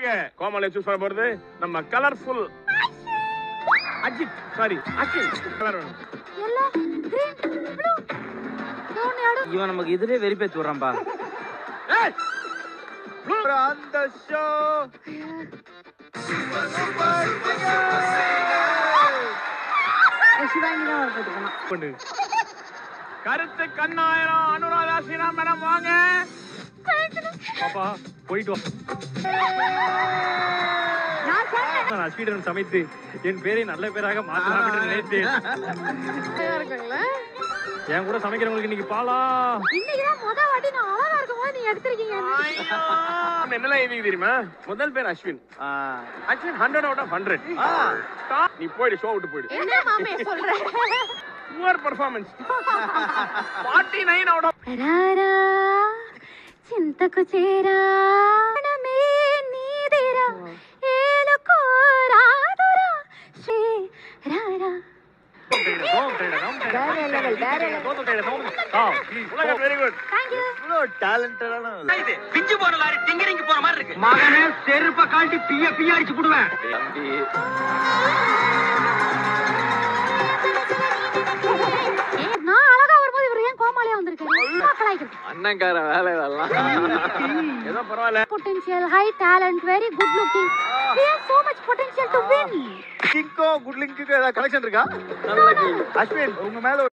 அடுத்ததாக கோமாளி சூஸ் பண்ண போறது நம்ம colourful Ajith sorry Akhil colour வேணும் எல்லோ கிரீன் ப்ளூ தோனி ஆடு இவன் நமக்கு இதுலயே வெறிப்பேத்து விடுறான்பா ஏய் blue. அந்த ஷோ சிவாங்கி தான் ஒரு போட்டு போனான் பண்ணு கருத்து கண்ணாயிரம் அனுராதா ஸ்ரீராம் மேடம் வாங்க பாப்பா போயிட்டு வா நான் சொன்னேன் நான் ஸ்வீடன் சமைத்து என் பேரை நல்ல பேராக மாற்றலாம் என்று நினைத்தேன் அழகா இருக்குங்களா என் கூட சமைக்கிறவங்களுக்கு இன்னைக்கு பாலா இன்னைக்கு தான் முத வாட்டி நான் அழகா இருக்கும்போது நீ எடுத்திருக்கீங்க என்னலாம் எழுதி தெரியுமா முதல் பேர் Ashwin Ashwin hundred out of hundred நீ போயிடு ஷோ விட்டு போயிடு என்ன மாமே சொல்ற poor performance forty nine out of రారా చింతకు చేరా మనమే నీదిరా ఏలుకోరాదురా శ్రీ రారా வெரி குட் థ్యాంక్ యూ இவ்வளோ டேலண்டடான பிஞ்சு போன லாரி திங்கரிங்க போற மாதிரி இருக்கு மகனே செருப்ப காட்டி பிய பிய அடிச்சு போடுவேன் தம்பி நான் அழகா வரும்போது இவர் ஏன் கோமாளியா வந்திருக்காரு மக்களாய்க்கு அண்ணன்கார வேலை இதெல்லாம் ஏதோ பரவாயில்ல potential high talent very good looking he has so much potential to win கிங்கோ குட் லிங்க்கு ஏதாவது கனெக்ஷன் இருக்கா நல்ல அஸ்வின் உங்க மேல